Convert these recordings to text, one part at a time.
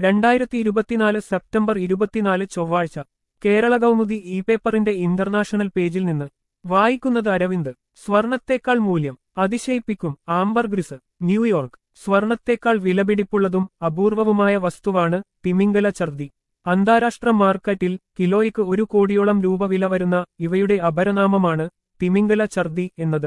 രണ്ടായിരത്തി ഇരുപത്തിനാല് സെപ്റ്റംബർ ഇരുപത്തിനാല് ചൊവ്വാഴ്ച കേരള കൗമുദി ഇ പേപ്പറിന്റെ ഇന്റർനാഷണൽ പേജിൽ നിന്ന് വായിക്കുന്നത് അരവിന്ദ് സ്വർണത്തേക്കാൾ മൂല്യം അതിശയിപ്പിക്കും ആംബർ ഗ്രിസ് ന്യൂയോർക്ക് സ്വർണത്തേക്കാൾ വിലപിടിപ്പുള്ളതും അപൂർവവുമായ വസ്തുവാണ് തിമിംഗല ഛർദി അന്താരാഷ്ട്ര മാർക്കറ്റിൽ കിലോയ്ക്ക് ഒരു കോടിയോളം രൂപ വില വരുന്ന ഇവയുടെ അപരനാമമാണ് തിമിംഗല ഛർദി എന്നത്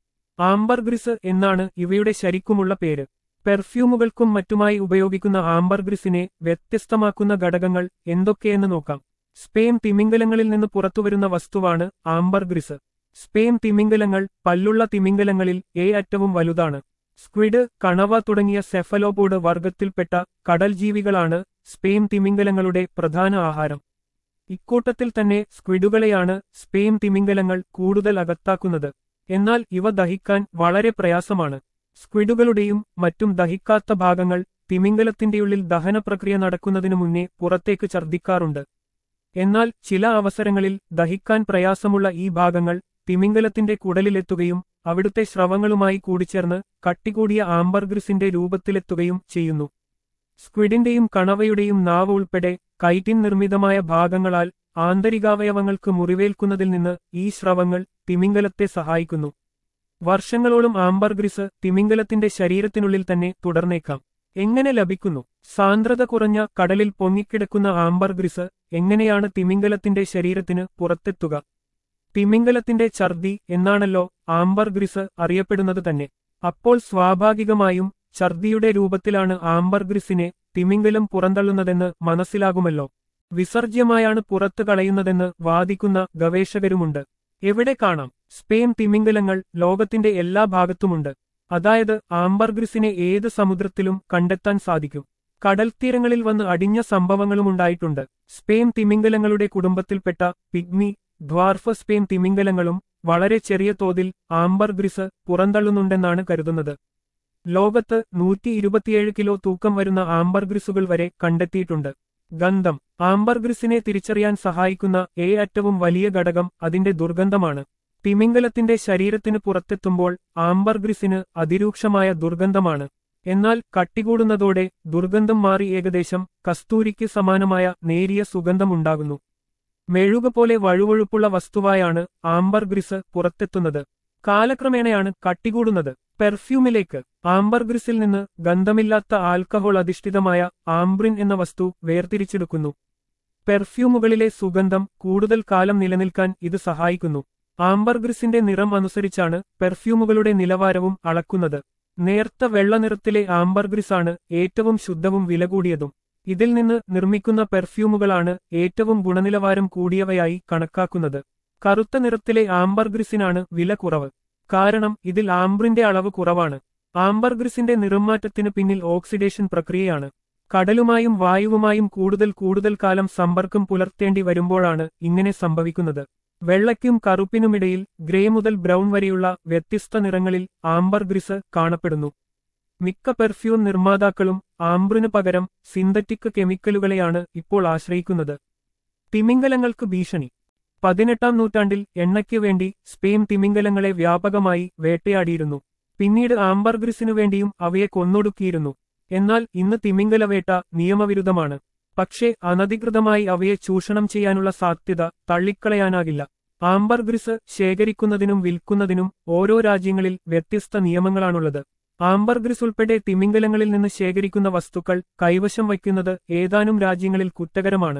ആംബർ ഗ്രിസ് എന്നാണ് ഇവയുടെ ശരിക്കുമുള്ള പേര് പെർഫ്യൂമുകൾക്കും മറ്റുമായി ഉപയോഗിക്കുന്ന ആംബർ ഗ്രിസിനെ വ്യത്യസ്തമാക്കുന്ന ഘടകങ്ങൾ എന്തൊക്കെയെന്ന് നോക്കാം സ്പെയിൻ തിമിംഗലങ്ങളിൽ നിന്ന് പുറത്തുവരുന്ന വസ്തുവാണ് ആംബർ ഗ്രിസ് സ്പെയിൻ തിമിംഗലങ്ങൾ പല്ലുള്ള തിമിംഗലങ്ങളിൽ ഏ അറ്റവും വലുതാണ് സ്ക്വിഡ് കണവ തുടങ്ങിയ സെഫലോപോഡ് വർഗത്തിൽപ്പെട്ട കടൽ ജീവികളാണ് സ്പെയിൻ തിമിംഗലങ്ങളുടെ പ്രധാന ആഹാരം ഇക്കൂട്ടത്തിൽ തന്നെ സ്ക്വിഡുകളെയാണ് സ്പെയിൻ തിമിംഗലങ്ങൾ കൂടുതൽ അകത്താക്കുന്നത് എന്നാൽ ഇവ ദഹിക്കാൻ വളരെ പ്രയാസമാണ് സ്ക്വിഡുകളുടെയും മറ്റും ദഹിക്കാത്ത ഭാഗങ്ങൾ തിമിംഗലത്തിന്റെയുള്ളിൽ ദഹന പ്രക്രിയ നടക്കുന്നതിനു മുന്നേ പുറത്തേക്ക് ഛർദ്ദിക്കാറുണ്ട് എന്നാൽ ചില അവസരങ്ങളിൽ ദഹിക്കാൻ പ്രയാസമുള്ള ഈ ഭാഗങ്ങൾ തിമിംഗലത്തിന്റെ കുടലിലെത്തുകയും അവിടുത്തെ സ്രവങ്ങളുമായി കൂടിച്ചേർന്ന് കട്ടികൂടിയ ആംബർഗ്രിസിന്റെ രൂപത്തിലെത്തുകയും ചെയ്യുന്നു സ്ക്വിഡിന്റെയും കണവയുടെയും നാവ് ഉൾപ്പെടെ കൈറ്റിൻ നിർമ്മിതമായ ഭാഗങ്ങളാൽ ആന്തരികാവയവങ്ങൾക്ക് മുറിവേൽക്കുന്നതിൽ നിന്ന് ഈ സ്രവങ്ങൾ തിമിംഗലത്തെ സഹായിക്കുന്നു വർഷങ്ങളോളം ആംബർഗ്രിസ് തിമിംഗലത്തിന്റെ ശരീരത്തിനുള്ളിൽ തന്നെ തുടർന്നേക്കാം എങ്ങനെ ലഭിക്കുന്നു സാന്ദ്രത കുറഞ്ഞ കടലിൽ പൊങ്ങിക്കിടക്കുന്ന ആംബർഗ്രിസ് എങ്ങനെയാണ് തിമിംഗലത്തിന്റെ ശരീരത്തിന് പുറത്തെത്തുക തിമിംഗലത്തിന്റെ ഛർദി എന്നാണല്ലോ ആംബർഗ്രിസ് അറിയപ്പെടുന്നത് തന്നെ അപ്പോൾ സ്വാഭാവികമായും ഛർദിയുടെ രൂപത്തിലാണ് ആംബർഗ്രിസിനെ തിമിംഗലം പുറന്തള്ളുന്നതെന്ന് മനസ്സിലാകുമല്ലോ വിസർജ്യമായാണ് പുറത്തു കളയുന്നതെന്ന് വാദിക്കുന്ന ഗവേഷകരുമുണ്ട് എവിടെ കാണാം സ്പെയിൻ തിമിംഗലങ്ങൾ ലോകത്തിന്റെ എല്ലാ ഭാഗത്തുമുണ്ട് അതായത് ആംബർഗ്രിസിനെ ഏത് സമുദ്രത്തിലും കണ്ടെത്താൻ സാധിക്കും കടൽത്തീരങ്ങളിൽ വന്ന് അടിഞ്ഞ സംഭവങ്ങളുമുണ്ടായിട്ടുണ്ട് സ്പെയിൻ തിമിംഗലങ്ങളുടെ കുടുംബത്തിൽപ്പെട്ട പിഗ്മി ദ്വാർഫ് സ്പെയിൻ തിമിംഗലങ്ങളും വളരെ ചെറിയ തോതിൽ ആംബർഗ്രിസ് പുറന്തള്ളുന്നുണ്ടെന്നാണ് കരുതുന്നത് ലോകത്ത് നൂറ്റി ഇരുപത്തിയേഴ് കിലോ തൂക്കം വരുന്ന ആംബർഗ്രിസുകൾ വരെ കണ്ടെത്തിയിട്ടുണ്ട് ഗന്ധം ആംബർഗ്രിസിനെ തിരിച്ചറിയാൻ സഹായിക്കുന്ന ഏ അറ്റവും വലിയ ഘടകം അതിന്റെ ദുർഗന്ധമാണ് തിമിംഗലത്തിന്റെ ശരീരത്തിന് പുറത്തെത്തുമ്പോൾ ആംബർഗ്രിസിന് അതിരൂക്ഷമായ ദുർഗന്ധമാണ് എന്നാൽ കട്ടികൂടുന്നതോടെ ദുർഗന്ധം മാറി ഏകദേശം കസ്തൂരിക്ക് സമാനമായ നേരിയ സുഗന്ധമുണ്ടാകുന്നു മെഴുക പോലെ വഴുവഴുപ്പുള്ള വസ്തുവായാണ് ആംബർഗ്രിസ് പുറത്തെത്തുന്നത് കാലക്രമേണയാണ് കട്ടികൂടുന്നത് പെർഫ്യൂമിലേക്ക് ആംബർഗ്രിസിൽ നിന്ന് ഗന്ധമില്ലാത്ത ആൽക്കഹോൾ അധിഷ്ഠിതമായ ആംബ്രിൻ എന്ന വസ്തു വേർതിരിച്ചെടുക്കുന്നു പെർഫ്യൂമുകളിലെ സുഗന്ധം കൂടുതൽ കാലം നിലനിൽക്കാൻ ഇത് സഹായിക്കുന്നു ആംബർഗ്രിസിന്റെ നിറം അനുസരിച്ചാണ് പെർഫ്യൂമുകളുടെ നിലവാരവും അളക്കുന്നത് നേർത്ത വെള്ള നിറത്തിലെ ആംബർഗ്രിസാണ് ഏറ്റവും ശുദ്ധവും വില കൂടിയതും ഇതിൽ നിന്ന് നിർമ്മിക്കുന്ന പെർഫ്യൂമുകളാണ് ഏറ്റവും ഗുണനിലവാരം കൂടിയവയായി കണക്കാക്കുന്നത് കറുത്ത നിറത്തിലെ ആംബർഗ്രിസിനാണ് വില കുറവ് കാരണം ഇതിൽ ആംബ്രിന്റെ അളവ് കുറവാണ് ആംബർഗ്രിസിന്റെ നിറംമാറ്റത്തിന് പിന്നിൽ ഓക്സിഡേഷൻ പ്രക്രിയയാണ് കടലുമായും വായുവുമായും കൂടുതൽ കൂടുതൽ കാലം സമ്പർക്കം പുലർത്തേണ്ടി വരുമ്പോഴാണ് ഇങ്ങനെ സംഭവിക്കുന്നത് വെള്ളയ്ക്കും കറുപ്പിനുമിടയിൽ ഗ്രേ മുതൽ ബ്രൗൺ വരെയുള്ള വ്യത്യസ്ത നിറങ്ങളിൽ ആംബർഗ്രിസ് കാണപ്പെടുന്നു മിക്ക പെർഫ്യൂം നിർമ്മാതാക്കളും ആംബ്രിനു പകരം സിന്തറ്റിക് കെമിക്കലുകളെയാണ് ഇപ്പോൾ ആശ്രയിക്കുന്നത് തിമിംഗലങ്ങൾക്ക് ഭീഷണി പതിനെട്ടാം നൂറ്റാണ്ടിൽ എണ്ണയ്ക്കു വേണ്ടി സ്പെയിൻ തിമിംഗലങ്ങളെ വ്യാപകമായി വേട്ടയാടിയിരുന്നു പിന്നീട് ആംബർഗ്രിസിനു വേണ്ടിയും അവയെ കൊന്നൊടുക്കിയിരുന്നു എന്നാൽ ഇന്ന് തിമിംഗലവേട്ട നിയമവിരുദ്ധമാണ് പക്ഷേ അനധികൃതമായി അവയെ ചൂഷണം ചെയ്യാനുള്ള സാധ്യത തള്ളിക്കളയാനാകില്ല ആംബർഗ്രിസ് ശേഖരിക്കുന്നതിനും വിൽക്കുന്നതിനും ഓരോ രാജ്യങ്ങളിൽ വ്യത്യസ്ത നിയമങ്ങളാണുള്ളത് ആംബർഗ്രിസ് ഉൾപ്പെടെ തിമിംഗലങ്ങളിൽ നിന്ന് ശേഖരിക്കുന്ന വസ്തുക്കൾ കൈവശം വയ്ക്കുന്നത് ഏതാനും രാജ്യങ്ങളിൽ കുറ്റകരമാണ്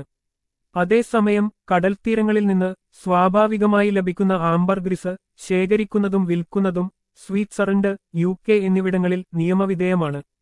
അതേസമയം കടൽത്തീരങ്ങളിൽ നിന്ന് സ്വാഭാവികമായി ലഭിക്കുന്ന ആംബർഗ്രിസ് ശേഖരിക്കുന്നതും വിൽക്കുന്നതും സ്വീറ്റ്സർലൻഡ് യു കെ എന്നിവിടങ്ങളിൽ നിയമവിധേയമാണ്